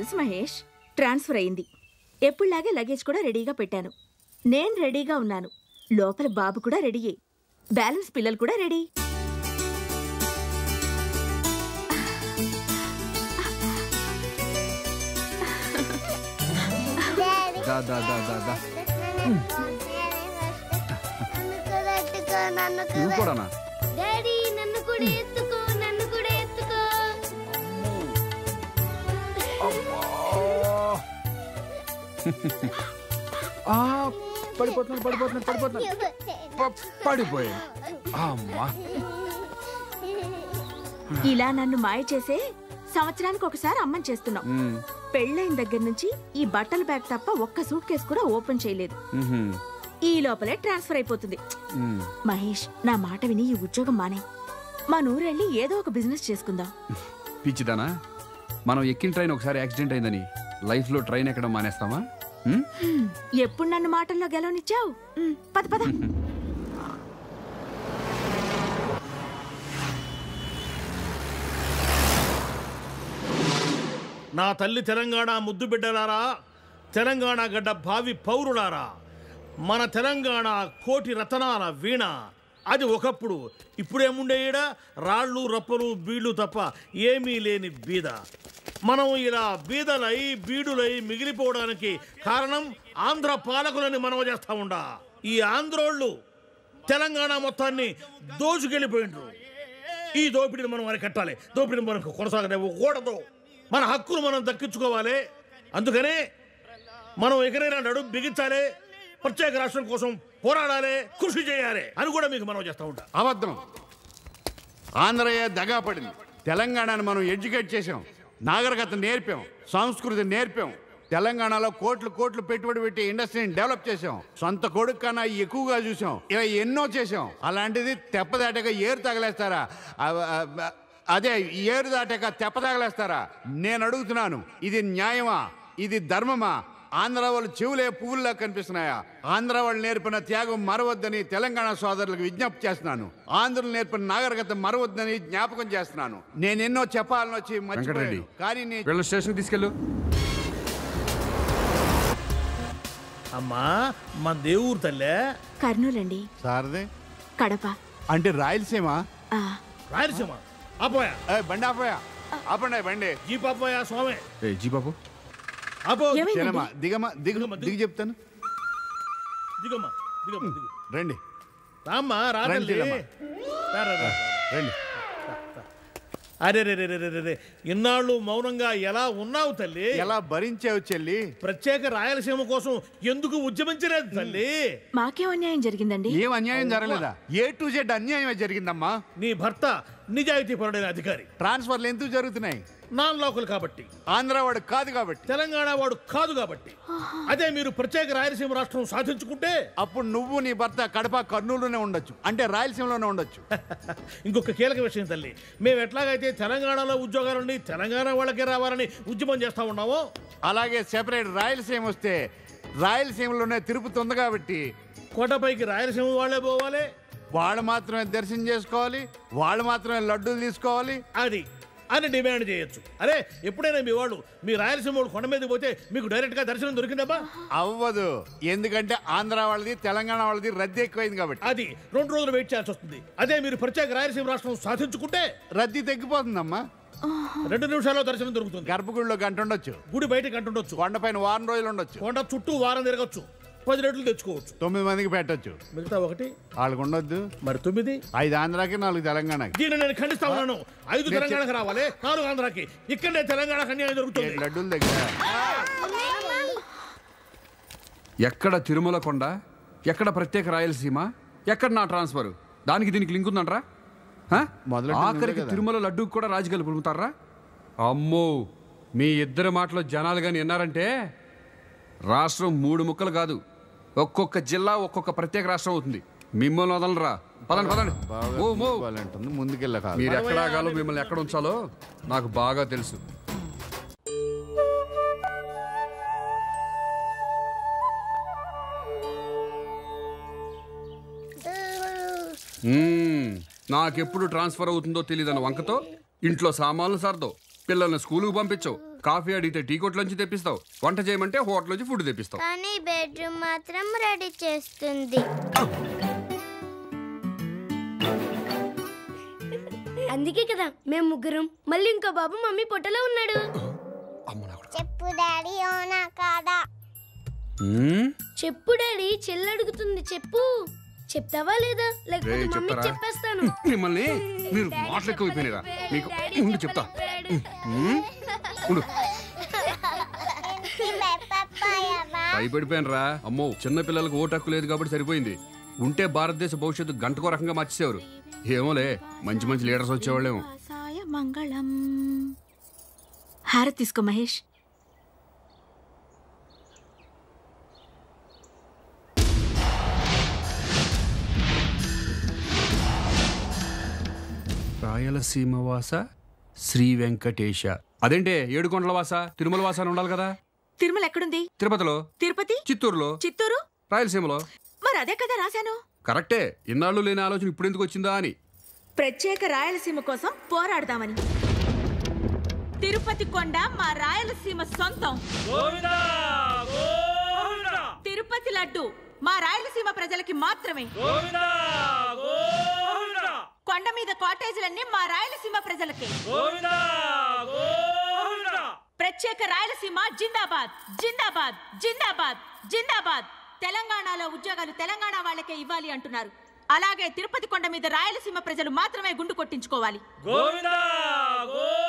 తెలుసు మహేష్ ట్రాన్స్ఫర్ అయింది ఎప్పుడులాగే లగేజ్ కూడా రెడీగా పెట్టాను నేను రెడీగా ఉన్నాను లోపల బాబు కూడా రెడీయే బ్యాలెన్స్ పిల్లలు కూడా రెడీ దా దా దా దా దా నువ్వు కూడానా డాడీ నన్ను కూడా ఎత్తుకో నన్ను కూడా ఎత్తుకో ఆ, పడిపోతున్నాను పడిపోతున్నాను పడిపోతున్నాను ప- పడిపోయాను అమ్మా ఇలా నన్ను మాయ చేసే సంవత్సరానికి ఒకసారి అమ్మని చేస్తున్నాం ఉమ్, పెళ్ళైన దగ్గర నుంచి ఈ బట్టల బ్యాగ్ తప్ప ఒక్క సూట్ కేసు కూడా ఓపెన్ చేయలేదు ఉహుం, ఈ లోపలే ట్రాన్స్ఫర్ అయిపోతుంది ఉమ్. మహేష్ నా మాట విని ఈ ఉద్యోగం మానే మా నూరెళ్ళి ఏదో ఒక బిజినెస్ చేసుకుందాం పిచ్చిదానా మనం ఎక్కిన ట్రైన్ ఒకసారి యాక్సిడెంట్ అయిందని లైఫ్లో ట్రైన్ ఎక్కడం మానేస్తామా ఉమ్? హ్మ్, ఎప్పుడు నన్ను మాటల్లో గెలవనిచ్చావు హ్మ్, పద పద నా తల్లి తెలంగాణ ముద్దు బిడ్డలారా తెలంగాణ గడ్డ భావి పౌరులారా మన తెలంగాణ కోటి రతనాల వీణ అది ఒకప్పుడు ఇప్పుడేముండేయడా రాళ్ళు రప్పలు బీళ్లు తప్ప ఏమీ లేని బీద మనం ఇలా బీదలై బీడులై మిగిలిపోవడానికి కారణం ఆంధ్ర పాలకులని మనవ చేస్తా ఉండా ఈ ఆంధ్రోళ్ళు తెలంగాణ మొత్తాన్ని దోచుకెళ్ళిపోయిండ్రు ఈ దోపిడీని మనం అరికట్టాలి దోపిడీని మనకు కొనసాగనివ్వకూడదు మన హక్కులు మనం దక్కించుకోవాలి అందుకనే మనం ఎక్కడైనా నడుము బిగించాలి ప్రత్యేక రాష్ట్రం కోసం పోరాడాలి కృషి చేయాలి అని కూడా మీకు మనం చేస్తూ ఉంటా అబద్ధం ఆంధ్రయ్య దగా పడింది తెలంగాణను మనం ఎడ్యుకేట్ చేసాం నాగరికత నేర్పాం సంస్కృతి నేర్పాం తెలంగాణలో కోట్లు కోట్లు పెట్టుబడి పెట్టి ఇండస్ట్రీని డెవలప్ చేసాం సొంత కొడుకు కన్నా ఎక్కువగా చూసాం ఇలా ఎన్నో చేసాం అలాంటిది తెప్ప దాటాక ఏరు తగలేస్తారా అవ- అవ- అదే ఏరు దాటాక తెప్ప తగలేస్తారా నేను అడుగుతున్నాను ఇది న్యాయమా ఇది ధర్మమా ఆంధ్ర వాళ్ళు చెవులే పువ్వుల్లా కనిపిస్తున్నాయా ఆంధ్ర వాళ్ళు నేర్పిన త్యాగం మరవద్దని తెలంగాణ సోదరులకు విజ్ఞప్తి చేస్తున్నాను ఆంధ్రులు నేర్పిన నాగరికత మరవద్దని జ్ఞాపకం చేస్తున్నాను నేను ఎన్నో చెప్పాలని వచ్చి వెంకటరెడ్డి మర్చిపోయాను కానీ నేను వీళ్ళ స్టేషన్కి తీసుకెళ్ళు అమ్మా మన దేవురు తల్లే కర్నూలండి సారదే కడప అంటే రాయలసీమ ఆ, రాయలసీమ అపోయా ఏ, బండి ఆపోయా ఆపండి బండి జీప్ అపోయా స్వామి ఏ జీ బాబు అపో ఏమైందండి? చిన్నమ్మా దిగమ్మా దిగు దిగమ్మా, దిగు. దిగి చెప్తాను దిగమ్మా దిగమ్మా దిగు రండి రామ్మా రా రండి, తల్లి. చెల్లమ్మా. రా, రా, రా. రండి అరే రే రే రే రే, రే రే ఇన్నాళ్ళు మౌనంగా ఎలా ఉన్నావు తల్లి ఎలా భరించావు చెల్లి ప్రత్యేక రాయలసీమ కోసం ఎందుకు ఉద్యమించలేదు తల్లి మాకేం అన్యాయం జరిగిందండి ఏం అన్యాయం జరగలేదా ఏ టు జెడ్ అన్యాయమే జరిగిందమ్మా నీ భర్త నిజాయితీ పరుడైన అధికారి ట్రాన్స్ఫర్లు ఎందుకు జరుగుతున్నాయి నాన్ లోకల్ కాబట్టి ఆంధ్ర వాడు కాదు కాబట్టి తెలంగాణ వాడు కాదు కాబట్టి అదే మీరు ప్రత్యేక రాయలసీమ రాష్ట్రం సాధించుకుంటే అప్పుడు నువ్వు నీ భర్త కడప కర్నూలులోనే ఉండొచ్చు అంటే రాయలసీమలోనే ఉండొచ్చు ఇంకొక కీలక విషయం తల్లి మేము ఎట్లాగైతే తెలంగాణలో ఉద్యోగాలుండి తెలంగాణ వాళ్ళకే రావాలని ఉద్యమం చేస్తా ఉన్నామో అలాగే సెపరేట్ రాయలసీమ వస్తే రాయలసీమలోనే తిరుపతి ఉంది కాబట్టి కోటపైకి రాయలసీమ వాళ్ళే పోవాలి వాళ్ళు మాత్రమే దర్శనం చేసుకోవాలి వాళ్ళు మాత్రమే లడ్డూలు తీసుకోవాలి అది అని డిమాండ్ చేయొచ్చు అరే ఎప్పుడైనా మీ వాళ్ళు మీ రాయలసీమ వాళ్ళు కొండ మీదకి పోతే మీకు డైరెక్ట్ గా దర్శనం దొరికిందబ్బా అవ్వదు ఎందుకంటే ఆంధ్ర వాళ్ళది తెలంగాణ వాళ్ళది రద్దీ ఎక్కువైంది కాబట్టి అది రెండు రోజులు వెయిట్ చేయాల్సి వస్తుంది అదే మీరు ప్రత్యేక రాయలసీమ రాష్ట్రం సాధించుకుంటే రద్దీ తగ్గిపోతుందమ్మా రెండు నిమిషాల్లో దర్శనం దొరుకుతుంది గర్భగుడిలో గంట ఉండొచ్చు గుడి బయటకు అంటుండొచ్చు కొండపైన వారం రోజులు ఉండొచ్చు కొండ చుట్టూ వారం తిరగచ్చు పది రెట్లు తెచ్చుకోవచ్చు తొమ్మిది మందికి పెట్టొచ్చు మిగతా ఒకటి వాళ్ళకు ఉండొద్దు మరి తొమ్మిది ఐదు ఆంధ్రాకి నాలుగు తెలంగాణకి దీన్ని నేను ఖండిస్తా ఉన్నాను ఐదు తెలంగాణకు రావాలి నాలుగు ఆంధ్రాకి ఇక్కడే తెలంగాణకు అన్యాయం జరుగుతుంది ఏడు లడ్డూల దగ్గర ఎక్కడ తిరుమల కొండ ఎక్కడ ప్రత్యేక రాయలసీమ ఎక్కడ నా ట్రాన్స్ఫర్ దానికి దీనికి లింక్ ఉందంట్రా హ? మొదలెట్టింది ఆఖరికి నువ్వే కదా. తిరుమల లడ్డూకి కూడా రాజకీయాలు పులుముతారా అమ్మో మీ ఇద్దరి మాటలో జనాలు కానీ విన్నారంటే రాష్ట్రం మూడు ముక్కలు కాదు ఒక్కొక్క జిల్లా ఒక్కొక్క ప్రత్యేక రాష్ట్రం అవుతుంది మిమ్మల్ని వదలరా పదండి పదండి ఓ మో అంటుంది ముందుకెళ్ళ కాదు మీరు ఎక్కడ ఆగాలో మిమ్మల్ని ఎక్కడ ఉంచాలో నాకు బాగా తెలుసు మ్మ్. నాకెప్పుడు ట్రాన్స్ఫర్ అవుతుందో తెలియదన్న వంకతో ఇంట్లో సామాన్లు సర్దో పిల్లల్ని స్కూలుకు పంపించవు కాఫీ అడిగితే టీ కొట్లోంచి తెప్పిస్తావు వంట చేయమంటే హోటల్లోంచి ఫుడ్ తెప్పిస్తావు కానీ బెడ్రూమ్ మాత్రం రెడీ చేస్తుంది అందుకే కదా మేము ముగ్గురం మళ్ళీ ఇంకో బాబు మమ్మీ పొట్టలో ఉన్నాడు అమ్మ నా కొడుకు. చెప్పు డాడీ ఓనా కాదా మ్మ్? చెప్పు డాడీ చెల్లి అడుగుతుంది చెప్పు చెప్తావా లేదా లేకపోతే రేయ్, మమ్మీ చెప్తారా? చెప్పేస్తాను మిమ్మల్ని మీరు మాటలు ఎక్కువైపోయినారా మీకు ఉండు చెప్తా మ్మ్? ఉండు భయపడిపోయాను రా అమ్మో చిన్న పిల్లలకు ఓటు హక్కు లేదు కాబట్టి సరిపోయింది ఉంటే భారతదేశ భవిష్యత్తు గంటకో రకంగా మార్చేసేవారు ఏమోలే మంచి మంచి లీడర్స్ వచ్చేవాళ్ళేమో సాయ మంగళం హారతి తీసుకో మహేష్ రాయలసీమ వాస శ్రీ వెంకటేశ అదేంటే ఏడుకొండల వాస తిరుమల వాస అని ఉండాలి కదా తిరుమల ఎక్కడుంది తిరుపతిలో తిరుపతి చిత్తూరులో చిత్తూరు రాయలసీమలో మరి అదే కదా రాశాను కరెక్టే ఇన్నాళ్ళు లేని ఆలోచన ఇప్పుడు ఎందుకు వచ్చిందా అని ప్రత్యేక రాయలసీమ కోసం పోరాడదామని తిరుపతి కొండ మా రాయలసీమ సొంతం తిరుపతి లడ్డు మా రాయలసీమ ప్రజలకి మాత్రమే కొండ మీద కాటేజీలన్నీ మా రాయలసీమ ప్రజలకే ప్రత్యేక రాయలసీమ జిందాబాద్ జిందాబాద్ జిందాబాద్ జిందాబాద్ తెలంగాణలో ఉద్యోగాలు తెలంగాణ వాళ్ళకే ఇవ్వాలి అంటున్నారు అలాగే తిరుపతి కొండ మీద రాయలసీమ ప్రజలు మాత్రమే గుండు కొట్టించుకోవాలి గోవిందా